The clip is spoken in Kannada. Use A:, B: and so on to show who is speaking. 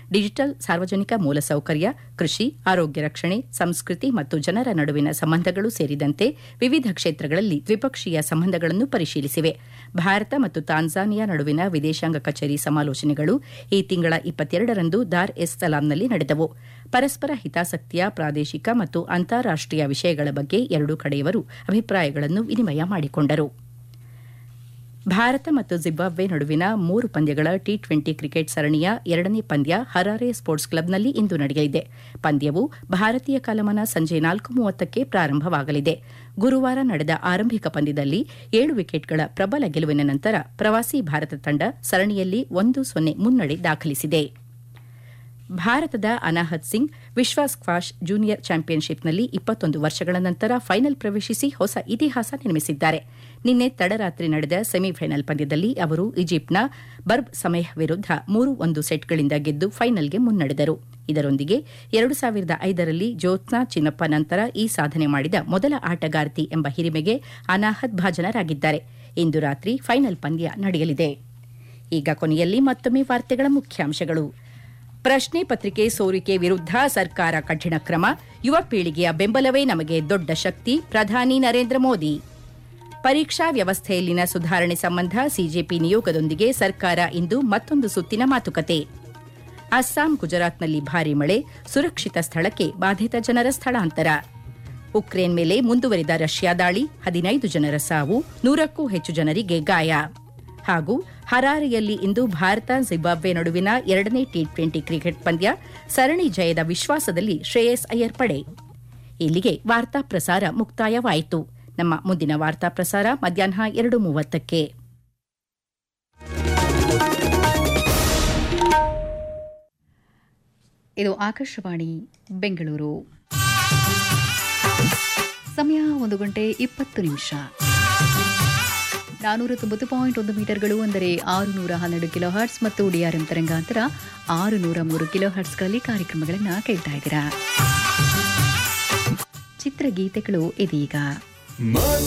A: ಡಿಜಿಟಲ್ ಸಾರ್ವಜನಿಕ ಮೂಲಸೌಕರ್ಯ ಕೃಷಿ ಆರೋಗ್ಯ ರಕ್ಷಣೆ ಸಂಸ್ಕೃತಿ ಮತ್ತು ಜನರ ನಡುವಿನ ಸಂಬಂಧಗಳು ಸೇರಿದಂತೆ ವಿವಿಧ ಕ್ಷೇತ್ರಗಳಲ್ಲಿ ದ್ವಿಪಕ್ಷೀಯ ಸಂಬಂಧಗಳನ್ನು ಪರಿಶೀಲಿಸಿವೆ ಭಾರತ ಮತ್ತು ತಾನ್ಜಾನಿಯಾ ನಡುವಿನ ವಿದೇಶಾಂಗ ಕಚೇರಿ ಸಮಾಲೋಚನೆಗಳು ಈ ತಿಂಗಳ ಇಪ್ಪತ್ತೆರಡರಂದು ದಾರ್ ಎಸ್ ಸಲಾಂನಲ್ಲಿ ನಡೆದವು ಪರಸ್ಪರ ಹಿತಾಸಕ್ತಿಯ ಪ್ರಾದೇಶಿಕ ಮತ್ತು ಅಂತಾರಾಷ್ಟೀಯ ವಿಷಯಗಳ ಬಗ್ಗೆ ಎರಡೂ ಕಡೆಯವರು ಅಭಿಪ್ರಾಯಗಳನ್ನು ವಿನಿಮಯ ಮಾಡಿಕೊಂಡರು ಭಾರತ ಮತ್ತು ಜಿಂಬಾಬ್ವೆ ನಡುವಿನ ಮೂರು ಪಂದ್ಯಗಳ ಟಿ ಟ್ವೆಂಟಿ ಕ್ರಿಕೆಟ್ ಸರಣಿಯ ಎರಡನೇ ಪಂದ್ಯ ಹರಾರೆ ಸ್ಪೋರ್ಟ್ಸ್ ಕ್ಲಬ್ನಲ್ಲಿ ಇಂದು ನಡೆಯಲಿದೆ ಪಂದ್ಯವು ಭಾರತೀಯ ಕಾಲಮಾನ ಸಂಜೆ ನಾಲ್ಕು ಮೂವತ್ತಕ್ಕೆ ಪ್ರಾರಂಭವಾಗಲಿದೆ ಗುರುವಾರ ನಡೆದ ಆರಂಭಿಕ ಪಂದ್ಯದಲ್ಲಿ ಏಳು ವಿಕೆಟ್ಗಳ ಪ್ರಬಲ ಗೆಲುವಿನ ನಂತರ ಪ್ರವಾಸಿ ಭಾರತ ತಂಡ ಸರಣಿಯಲ್ಲಿ ಒಂದು ಸೊನ್ನೆ ಮುನ್ನಡೆ ದಾಖಲಿಸಿದೆ ಭಾರತದ ಅನಾಹತ್ ಸಿಂಗ್ ವಿಶ್ವ ಸ್ಕ್ವಾಷ್ ಜೂನಿಯರ್ ಚಾಂಪಿಯನ್ಶಿಪ್ನಲ್ಲಿ ಇಪ್ಪತ್ತೊಂದು ವರ್ಷಗಳ ನಂತರ ಫೈನಲ್ ಪ್ರವೇಶಿಸಿ ಹೊಸ ಇತಿಹಾಸ ನಿರ್ಮಿಸಿದ್ದಾರೆ ನಿನ್ನೆ ತಡರಾತ್ರಿ ನಡೆದ ಸೆಮಿಫೈನಲ್ ಪಂದ್ಯದಲ್ಲಿ ಅವರು ಈಜಿಪ್ಟ್ನ ಬರ್ಬ್ ಸಮಯ್ ವಿರುದ್ಧ ಮೂರು ಒಂದು ಸೆಟ್ಗಳಿಂದ ಗೆದ್ದು ಫೈನಲ್ಗೆ ಮುನ್ನಡೆದರು ಇದರೊಂದಿಗೆ ಎರಡು ಸಾವಿರದ ಐದರಲ್ಲಿ ಜ್ಯೋತ್ಸ್ನಾ ಚಿನ್ನಪ್ಪ ನಂತರ ಈ ಸಾಧನೆ ಮಾಡಿದ ಮೊದಲ ಆಟಗಾರ್ತಿ ಎಂಬ ಹಿರಿಮೆಗೆ ಅನಾಹತ್ ಭಾಜನರಾಗಿದ್ದಾರೆ ಇಂದು ರಾತ್ರಿ ಫೈನಲ್ ಪಂದ್ಯ ನಡೆಯಲಿದೆ ಈಗ ಕೊನೆಯಲ್ಲಿ ಮತ್ತೊಮ್ಮೆ ವಾರ್ತೆಗಳ ಮುಖ್ಯಾಂಶಗಳು ಪ್ರಶ್ನೆ ಪತ್ರಿಕೆ ಸೋರಿಕೆ ವಿರುದ್ಧ ಸರ್ಕಾರ ಕಠಿಣ ಕ್ರಮ ಯುವ ಪೀಳಿಗೆಯ ಬೆಂಬಲವೇ ನಮಗೆ ದೊಡ್ಡ ಶಕ್ತಿ ಪ್ರಧಾನಿ ನರೇಂದ್ರ ಮೋದಿ ಪರೀಕ್ಷಾ ವ್ಯವಸ್ಥೆಯಲ್ಲಿನ ಸುಧಾರಣೆ ಸಂಬಂಧ ಸಿಜೆಪಿ ನಿಯೋಗದೊಂದಿಗೆ ಸರ್ಕಾರ ಇಂದು ಮತ್ತೊಂದು ಸುತ್ತಿನ ಮಾತುಕತೆ ಅಸ್ಸಾಂ ಗುಜರಾತ್ನಲ್ಲಿ ಭಾರೀ ಮಳೆ ಸುರಕ್ಷಿತ ಸ್ಥಳಕ್ಕೆ ಬಾಧಿತ ಜನರ ಸ್ಥಳಾಂತರ ಉಕ್ರೇನ್ ಮೇಲೆ ಮುಂದುವರಿದ ರಷ್ಯಾ ದಾಳಿ ಹದಿನೈದು ಜನರ ಸಾವು ನೂರಕ್ಕೂ ಹೆಚ್ಚು ಜನರಿಗೆ ಗಾಯ ಹಾಗೂ ಹರಾರೆಯಲ್ಲಿ ಇಂದು ಭಾರತ ಜಿಂಬಾಬ್ವೆ ನಡುವಿನ ಎರಡನೇ ಟಿ ಟ್ವೆಂಟಿ ಕ್ರಿಕೆಟ್ ಪಂದ್ಯ ಸರಣಿ ಜಯದ ವಿಶ್ವಾಸದಲ್ಲಿ ಶ್ರೇಯಸ್ ಅಯ್ಯರ್ ಪಡೆ ಇಲ್ಲಿಗೆ ವಾರ್ತಾ ಪ್ರಸಾರ ಮುಕ್ತಾಯವಾಯಿತು ನಮ್ಮ ಮುಂದಿನ ವಾರ್ತಾ ಪ್ರಸಾರ ಮಧ್ಯಾಹ್ನ ಎರಡು ಮೂವತ್ತಕ್ಕೆ
B: ಇದು ಆಕಾಶವಾಣಿ ಬೆಂಗಳೂರು ಸಮಯ ಒಂದು ಗಂಟೆ ಇಪ್ಪತ್ತು ನಿಮಿಷ ನಾನೂರ ತೊಂಬತ್ತು ಪಾಯಿಂಟ್ ಒಂದು ಮೀಟರ್ಗಳು ಅಂದರೆ ಆರು ನೂರ ಹನ್ನೆರಡು ಕಿಲೋ ಹರ್ಟ್ಸ್ ಮತ್ತು ಡಿಆರ್ಎಂ ತರಂಗಾಂತರ ಆರು ನೂರ ಮೂರು ಕಿಲೋ ಹರ್ಟ್ಸ್ಗಳಲ್ಲಿ ಕಾರ್ಯಕ್ರಮಗಳನ್ನು ಕೇಳ್ತಾ ಇದ್ದೀರಾ ಚಿತ್ರಗೀತೆಗಳು ಇದೀಗ